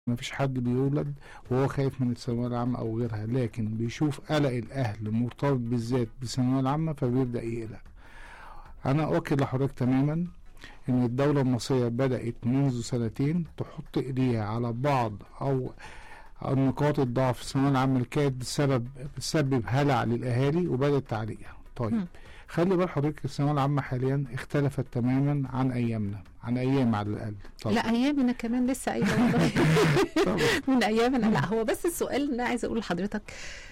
ما فيش حد بيولد وهو خايف من الثانويه العامه او غيرها لكن بيشوف قلق الاهل مرتبط بالذات بالثانويه العامه فبيبدا يقلق انا اؤكد لحضرتك تماما ان الدوله المصريه بدات منذ سنتين تحط ايديها على بعض او نقاط الضعف في الثانويه العامه اللي كانت بسبب بتسبب هلع للاهالي وبدات تعالجها طيب مم. خلي بال حضرتك الثانويه العامه حاليا اختلفت تماما عن ايامنا عن ايام على الاقل طبعا لا ايامنا كمان لسه قايله والله طبعا من ايامنا لا هو بس السؤال اللي انا عايزه اقول لحضرتك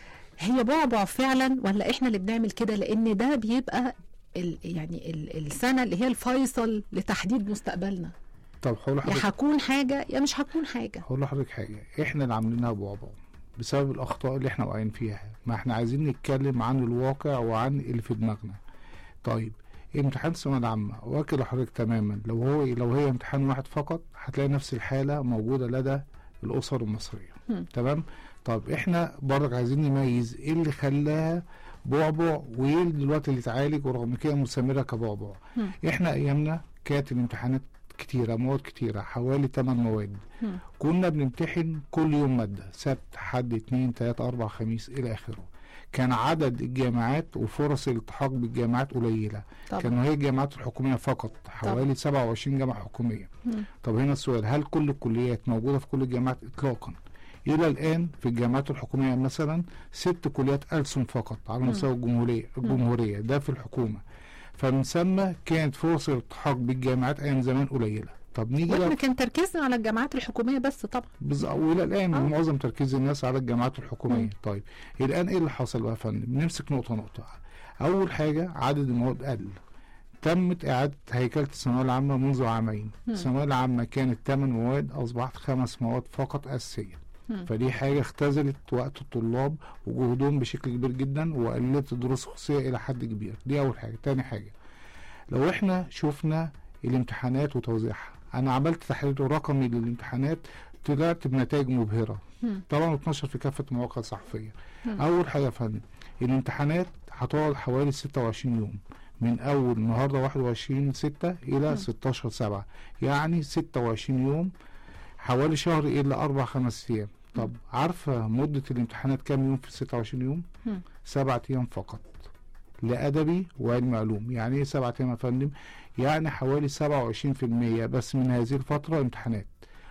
هي بعبع فعلا ولا احنا اللي بنعمل كده لان ده بيبقى ال يعني ال السنه اللي هي الفيصل لتحديد مستقبلنا طب هقول يا لحضرتك هكون حاجه يا مش هكون حاجه هقول لحضرتك حاجه احنا اللي عاملينها بعبع بسبب الاخطاء اللي احنا واقعين فيها ما احنا عايزين نتكلم عن الواقع وعن اللي في دماغنا طيب امتحان الثانويه العامه واكد لحضرتك تماما لو هو لو هي امتحان واحد فقط هتلاقي نفس الحاله موجوده لدى الاسر المصريه مم. تمام طب احنا برضك عايزين نميز ايه اللي خلاها بعبع وايه دلوقتي اللي اتعالج ورغم كده مستمره كبعبع مم. احنا ايامنا كانت الامتحانات كتيره مواد كتيره حوالي 8 مواد مم. كنا بنمتحن كل يوم مادة سبت حد اتنين تلاتة أربع خميس إلى آخره كان عدد الجامعات وفرص الالتحاق بالجامعات قليلة طبعا كانوا هي الجامعات الحكومية فقط حوالي 27 جامعة حكومية مم. طب هنا السؤال هل كل الكليات موجودة في كل الجامعات إطلاقا إلى الآن في الجامعات الحكومية مثلا ست كليات ألسن فقط على مم. مستوى الجمهورية الجمهورية ده في الحكومة فمن ثم كانت فرص الالتحاق بالجامعات أيام زمان قليلة طب نيجي واحنا بقى كان تركيزنا على الجامعات الحكوميه بس طبعا بز... والى الان آه. معظم تركيز الناس على الجامعات الحكوميه مم. طيب الان ايه اللي حصل بقى يا فندم بنمسك نقطه نقطه اول حاجه عدد المواد قل تمت اعاده هيكله الثانويه العامه منذ عامين مم. الثانويه العامه كانت 8 مواد اصبحت خمس مواد فقط اساسيه مم. فدي حاجه اختزلت وقت الطلاب وجهدهم بشكل كبير جدا وقللت الدروس الخصوصيه الى حد كبير دي اول حاجه تاني حاجه لو احنا شفنا الامتحانات وتوزيعها انا عملت تحليل رقمي للامتحانات طلعت بنتائج مبهره مم. طبعا اتنشر في كافه المواقع الصحفيه مم. اول حاجه يا فندم الامتحانات هتقعد حوالي 26 يوم من اول النهارده 21 6 الى مم. 16 7 يعني 26 يوم حوالي شهر الا اربع خمس ايام طب عارفه مده الامتحانات كام يوم في 26 يوم مم. سبعة ايام فقط لادبي وعلم علوم يعني ايه سبعة ايام يا فندم يعني حوالي 27% بس من هذه الفتره امتحانات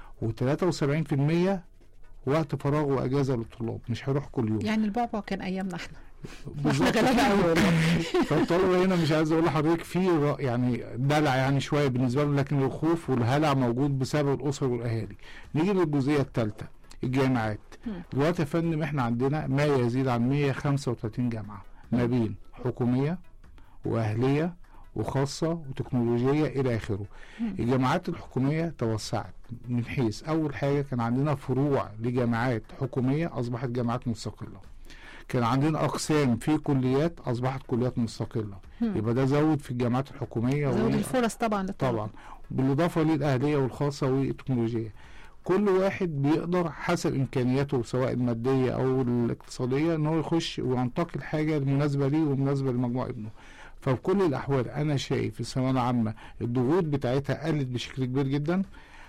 و73% وقت فراغ واجازه للطلاب مش هيروح كل يوم يعني البعبع كان ايامنا احنا بالظبط غلابة أوي والله. فالطلبه هنا مش عايز اقول لحضرتك في ر- يعني دلع يعني شويه بالنسبه لهم لكن الخوف والهلع موجود بسبب الاسر والاهالي نيجي للجزئيه الثالثه الجامعات مم. دلوقتي يا فندم احنا عندنا ما يزيد عن 135 جامعه ما بين حكوميه واهليه وخاصه وتكنولوجيه الى اخره مم. الجامعات الحكوميه توسعت من حيث اول حاجه كان عندنا فروع لجامعات حكوميه اصبحت جامعات مستقله كان عندنا اقسام في كليات اصبحت كليات مستقله مم. يبقى ده زود في الجامعات الحكوميه زود وال- الفرص طبعا للطلبة. طبعا بالاضافه للاهليه والخاصه والتكنولوجيه كل واحد بيقدر حسب امكانياته سواء الماديه او الاقتصاديه ان هو يخش وينتقي الحاجه المناسبه ليه والمناسبه لمجموع ابنه ففي كل الاحوال انا شايف الثانويه العامه الضغوط بتاعتها قلت بشكل كبير جدا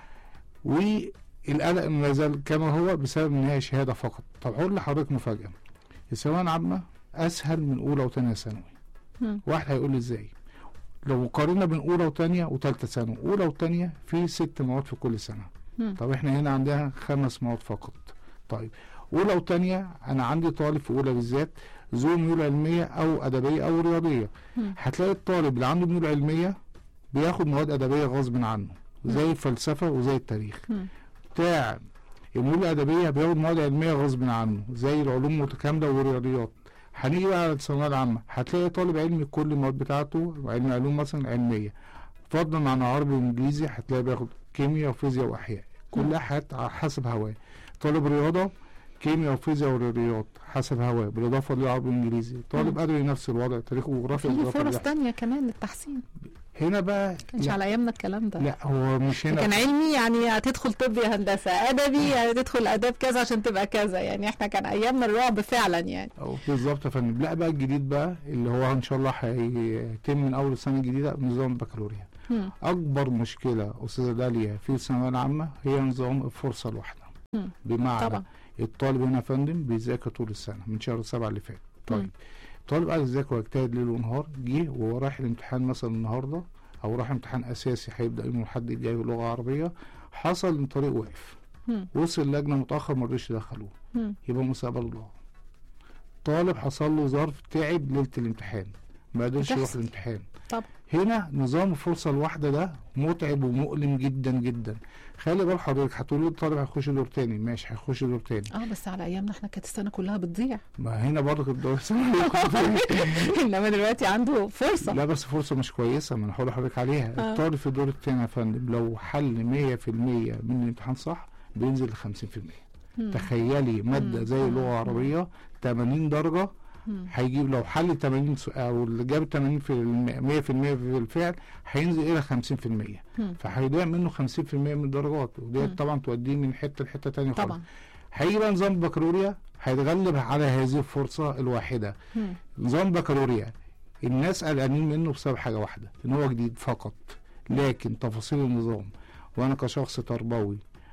والقلق ما زال كما هو بسبب ان هي شهاده فقط طب هقول لحضرتك مفاجاه الثانويه العامه اسهل من اولى وثانيه ثانوي مم. واحد هيقول لي ازاي لو قارنا بين اولى وثانيه وثالثه ثانوي اولى وثانيه في ست مواد في كل سنه مم. طب احنا هنا عندنا خمس مواد فقط طيب اولى وثانيه انا عندي طالب في اولى بالذات ذو ميول علميه او ادبيه او رياضيه مم. هتلاقي الطالب اللي عنده ميول علميه بياخد مواد ادبيه غصب عنه زي الفلسفه وزي التاريخ مم. بتاع الميول الادبيه بياخد مواد علميه غصب عنه زي العلوم المتكامله والرياضيات هنيجي بقى على الثانويه العامه هتلاقي طالب علمي كل المواد بتاعته علم علوم مثلا علميه فضلا عن عربي وانجليزي هتلاقي بياخد كيمياء وفيزياء واحياء كلها حاجات على حسب هواه طالب رياضه كيمياء وفيزياء ورياضيات حسب هواه بالاضافه للعربي والانجليزي طالب مم. ادبي نفس الوضع تاريخ وجغرافيا في وجغرافيا فرص بيحصل. تانية كمان للتحسين هنا بقى كانش لا, على ايامنا الكلام ده لا هو مش هنا كان علمي يعني هتدخل طب يا هندسه ادبي يعني هتدخل اداب كذا عشان تبقى كذا يعني احنا كان ايامنا الرعب فعلا يعني أو بالظبط يا فندم لا بقى الجديد بقى اللي هو ان شاء الله هيتم من اول السنه الجديده نظام البكالوريا مم. اكبر مشكله استاذه داليا في الثانويه العامه هي نظام الفرصه الواحده مم. بمعنى طبعا الطالب هنا يا فندم بيذاكر طول السنه من شهر سبعة اللي فات طيب مم. الطالب قاعد يذاكر ويجتهد ليل ونهار جه وهو رايح الامتحان مثلا النهارده او رايح امتحان اساسي هيبدا يوم الاحد الجاي لغه عربيه حصل ان الطريق وقف مم. وصل اللجنه متاخر ما رضيش يدخلوه مم. يبقى مستقبله ضاع طالب حصل له ظرف تعب ليله الامتحان ما قدرش يروح بتحصل. الامتحان طبعا هنا نظام الفرصه الواحده ده متعب ومؤلم جدا جدا خلي بال حضرتك هتقول له الطالب هيخش دور تاني ماشي هيخش دور تاني اه بس على ايامنا احنا كانت السنه كلها بتضيع ما هنا برضه الدور انما دلوقتي عنده فرصه لا بس فرصه مش كويسه ما انا هقول لحضرتك عليها آه. الطالب في الدور التاني يا فندم لو حل 100% من الامتحان صح بينزل ل 50% مم. تخيلي ماده مم. زي اللغه مم. العربيه 80 درجه مم. هيجيب لو حل 80 سؤال او اللي جاب 80 في الم- 100% في الفعل هينزل الى 50% مم. فهيضيع منه 50% من الدرجات ودي مم. طبعا توديه من حته لحته تانية خالص طبعا هيجي بقى نظام البكالوريا هيتغلب على هذه الفرصه الواحده مم. نظام بكالوريا الناس قلقانين منه بسبب حاجه واحده ان هو جديد فقط لكن تفاصيل النظام وانا كشخص تربوي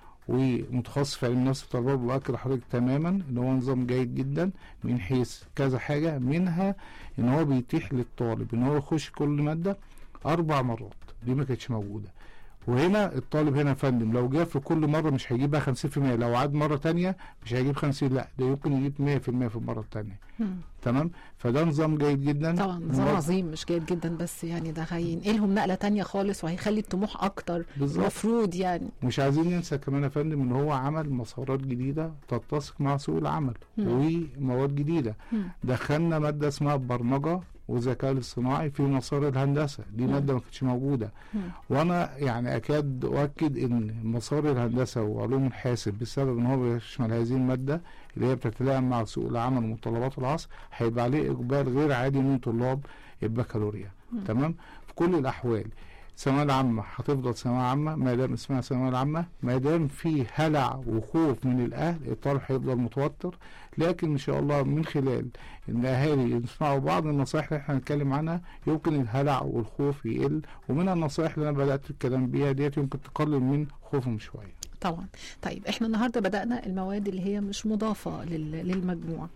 ومتخصص في علم النفس التربوي باكد لحضرتك تماما ان هو نظام جيد جدا من حيث كذا حاجه منها ان هو بيتيح للطالب ان هو يخش كل ماده اربع مرات دي ما كانتش موجوده وهنا الطالب هنا يا فندم لو جاب في كل مره مش هيجيب بقى 50% لو عاد مره تانية مش هيجيب 50 لا ده يمكن يجيب 100% في المره التانية مم. تمام فده نظام جيد جدا طبعا نظام نظام- عظيم مش جيد جدا بس يعني ده هينقلهم نقله تانية خالص وهيخلي الطموح اكتر بالظبط المفروض يعني مش عايزين ننسى كمان يا فندم ان هو عمل مسارات جديده تتسق مع سوق العمل مم. ومواد جديده مم. دخلنا ماده اسمها برمجه والذكاء الاصطناعي في مسار الهندسه دي مم. ماده ما كانتش موجوده مم. وانا يعني اكاد اؤكد ان مسار الهندسه وعلوم الحاسب بسبب ان هو بيشمل هذه الماده اللي هي بتتلائم مع سوق العمل ومتطلبات العصر هيبقى عليه اقبال غير عادي من طلاب البكالوريا مم. تمام في كل الاحوال الثانويه العامه هتفضل ثانويه عامه ما دام اسمها ثانويه العامه ما دام في هلع وخوف من الاهل الطالب هيفضل متوتر لكن ان شاء الله من خلال ان الاهالي يسمعوا بعض النصائح اللي احنا هنتكلم عنها يمكن الهلع والخوف يقل ومنها النصائح اللي انا بدات الكلام بيها ديت يمكن تقلل من خوفهم شويه طبعا طيب احنا النهارده بدانا المواد اللي هي مش مضافه لل- للمجموع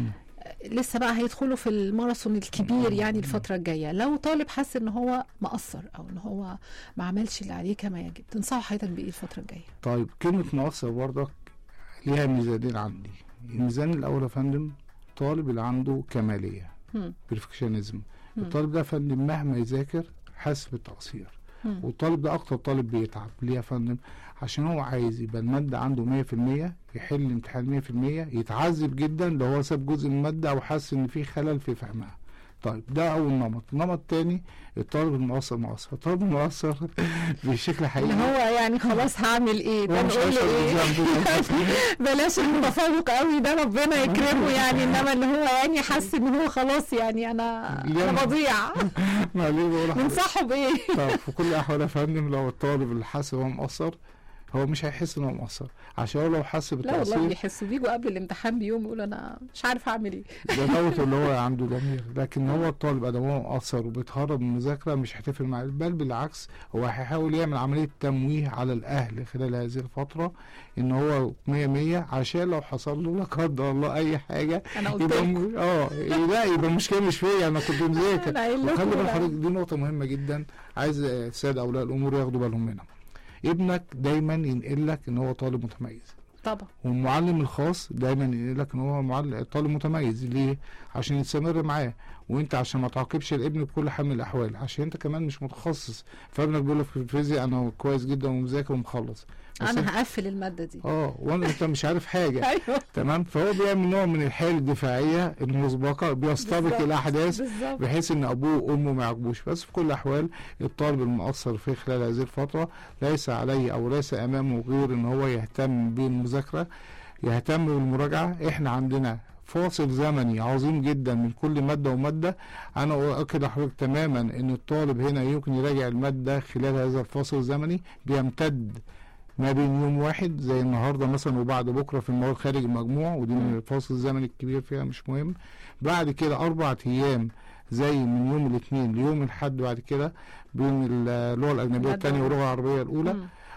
لسه بقى هيدخلوا في الماراثون الكبير يعني الفترة الجاية لو طالب حس ان هو مقصر او ان هو ما عملش اللي عليه كما يجب تنصحه حضرتك بايه الفترة الجاية طيب كلمة مؤثر برضك ليها ميزانين عندي الميزان الأول يا فندم الطالب اللي عنده كمالية مم. بيرفكشنزم مم. الطالب ده يا فندم مهما يذاكر حاسس بالتقصير مم. والطالب ده أكتر طالب بيتعب ليه يا فندم عشان هو عايز يبقى المادة عنده مية في المية يحل الامتحان مية في المية يتعذب جدا لو هو ساب جزء من المادة أو حاسس إن في خلل في فهمها طيب ده أول نمط النمط التاني الطالب المقصر مقصر الطالب المقصر بشكل حقيقي اللي هو يعني خلاص هعمل ايه ده هو مش نقول هيشعر له ايه بالذنب بلاش المتفوق قوي ده ربنا يكرمه يعني انما اللي هو يعني حس ان هو خلاص يعني انا لا. انا بضيع ما ليه بقول لحضرتك؟ ننصحه بايه طب في كل الاحوال يا فندم لو الطالب اللي حاسس هو مقصر هو مش هيحس ان هو مقصر عشان هو لو حس لا والله بالتقصير بيحسوا بيجوا قبل الامتحان بيوم يقولوا انا مش عارف اعمل ايه ده دوت اللي هو عنده ضمير لكن هو الطالب ادام هو مقصر وبيتهرب من المذاكره مش هتفرق معاه بل بالعكس هو هيحاول يعمل عمليه تمويه على الاهل خلال هذه الفتره ان هو 100 100 عشان لو حصل له لا قدر الله اي حاجه انا قلت يبقى لكم م- اه لا يبقى المشكله مش فيا انا كنت مذاكر انا قايل وخلي لكم بال بقى. حضرتك دي نقطة مهمة جدا عايز آه، السادة أولياء الأمور ياخدوا بالهم منها. ابنك دايما ينقل لك إن هو طالب متميز طبعا والمعلم الخاص دايما ينقل لك إن هو معلم طالب متميز ليه؟ عشان يستمر معاه وأنت عشان ما تعاقبش الابن بكل حال من الأحوال عشان أنت كمان مش متخصص فابنك بيقول لك في الفيزياء أنا كويس جدا ومذاكر ومخلص بس انا أنت- هقفل الماده دي اه وانا انت مش عارف حاجه ايوه تمام فهو بيعمل نوع من الحيل الدفاعيه المسبقه بيستبق بالظبط. الاحداث بالظبط بحيث ان ابوه وامه ما يعاقبوش بس في كل الاحوال الطالب المقصر في خلال هذه الفتره ليس عليه او ليس امامه غير ان هو يهتم بالمذاكره يهتم بالمراجعه احنا عندنا فاصل زمني عظيم جدا من كل ماده وماده انا اؤكد لحضرتك تماما ان الطالب هنا يمكن يراجع الماده خلال هذا الفاصل الزمني بيمتد ما بين يوم واحد زي النهارده مثلا وبعد بكره في المواد خارج المجموع ودي من مم. الفاصل الزمني الكبير فيها مش مهم بعد كده اربع ايام زي من يوم الاثنين ليوم الاحد بعد كده بين ال- اللغه الاجنبيه المادة الثانيه واللغه العربيه الاولى مم.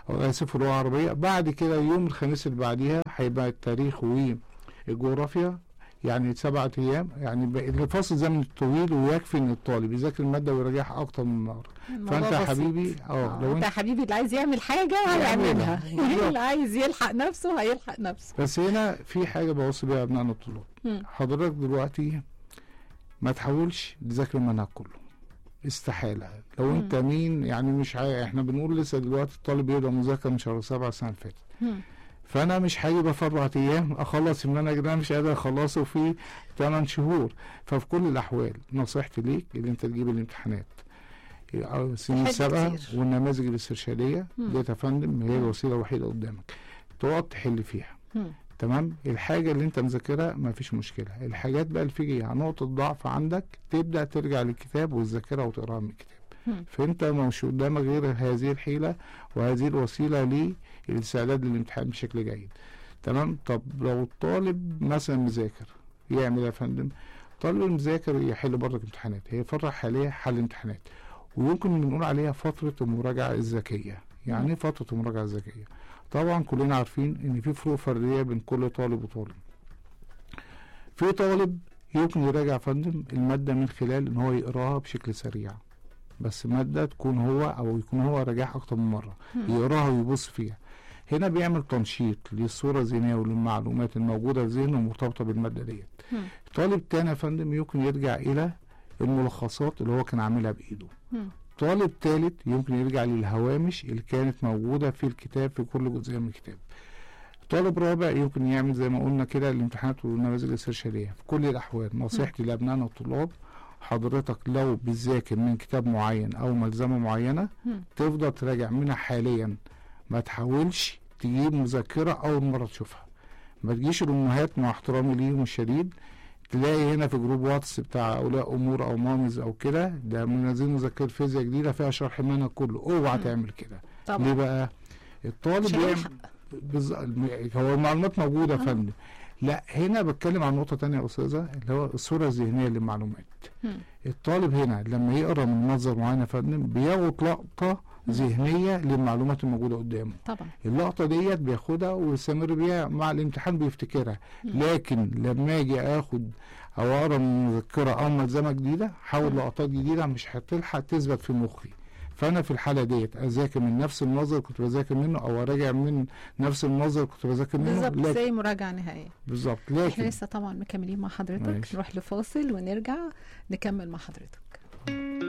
او اسف اللغه العربيه بعد كده يوم الخميس اللي بعديها هيبقى التاريخ والجغرافيا يعني سبعة ايام يعني ب- الفصل زمن طويل ويكفي ان الطالب يذاكر الماده ويراجعها اكتر من مره الموضوع فانت يا بسيط. حبيبي اه آه، لو انت انت يا حبيبي اللي عايز يعمل حاجه هيعملها بالظبط. اللي عايز يلحق نفسه هيلحق نفسه بس هنا في حاجه بوصي بيها ابنائنا الطلاب مم. حضرتك دلوقتي ما تحاولش تذاكر المنهج كله استحالة لو مم. انت مين يعني مش عاي... احنا بنقول لسه دلوقتي الطالب يبدأ مذاكرة من شهر سبعة السنة اللي فاتت مم. فانا مش هاجي بقى في اربع ايام اخلص المنهج ده مش قادر اخلصه في 8 شهور ففي كل الاحوال نصيحتي ليك اللي انت تجيب الامتحانات أو السنين تحل السابقه كتير. والنماذج الاسترشاديه مم. ديت يا فندم هي الوسيله الوحيده قدامك تقعد تحل فيها مم. تمام الحاجه اللي انت مذاكرها ما فيش مشكله الحاجات بقى اللي فيها نقطه ضعف عندك تبدا ترجع للكتاب وتذاكرها وتقراها من الكتاب مم. فانت مش قدامك غير هذه الحيله وهذه الوسيله للاستعداد للامتحان بشكل جيد تمام طب لو الطالب مثلا مذاكر يعمل ايه يا فندم طالب المذاكر يحل برضك امتحانات هي فتره حاليه حل امتحانات ويمكن بنقول عليها فتره المراجعه الذكيه يعني ايه فتره المراجعه الذكيه طبعا كلنا عارفين ان في فروق فرديه بين كل طالب وطالب في طالب يمكن يراجع يا فندم الماده من خلال ان هو يقراها بشكل سريع بس ماده تكون هو او يكون هو راجعها اكتر من مره مم. يقراها ويبص فيها هنا بيعمل تنشيط للصوره الذهنيه وللمعلومات الموجوده في ذهنه مرتبطه بالماده ديت مم. طالب تاني يا فندم يمكن يرجع الى الملخصات اللي هو كان عاملها بايده مم. طالب ثالث يمكن يرجع للهوامش اللي كانت موجودة في الكتاب في كل جزئية من الكتاب طالب رابع يمكن يعمل زي ما قلنا كده الامتحانات والنماذج الاسترشادية في كل الأحوال نصيحتي لأبنائنا الطلاب حضرتك لو بتذاكر من كتاب معين أو ملزمة معينة مم. تفضل تراجع منها حاليا ما تحاولش تجيب مذكرة أول مرة تشوفها ما تجيش الأمهات مع احترامي ليهم الشديد تلاقي هنا في جروب واتس بتاع اولياء امور او مامز او كده ده منزلين مذكره فيزياء جديده فيها شرح المنهج كله اوعى مم. تعمل كده ليه طبعا بقى الطالب مش بيعمل هيلحق. بالظ- هو المعلومات موجوده يا آه. فندم لا هنا بتكلم عن نقطه تانية يا استاذه اللي هو الصوره الذهنيه للمعلومات مم. الطالب هنا لما يقرا من مصدر معين يا فندم بياخد لقطه ذهنيه للمعلومات الموجوده قدامه طبعا اللقطه ديت بياخدها ويستمر بيها مع الامتحان بيفتكرها مم. لكن لما اجي اخد او اقرا من مذكره او ملزمه جديده حاول مم. لقطات جديده مش هتلحق تثبت في مخي فانا في الحاله ديت اذاكر من نفس المصدر كنت بذاكر منه او اراجع من نفس المصدر كنت بذاكر منه بالظبط لكن زي مراجعه نهائيه بالظبط احنا لكن لسه طبعا مكملين مع حضرتك ماشي. نروح لفاصل ونرجع نكمل مع حضرتك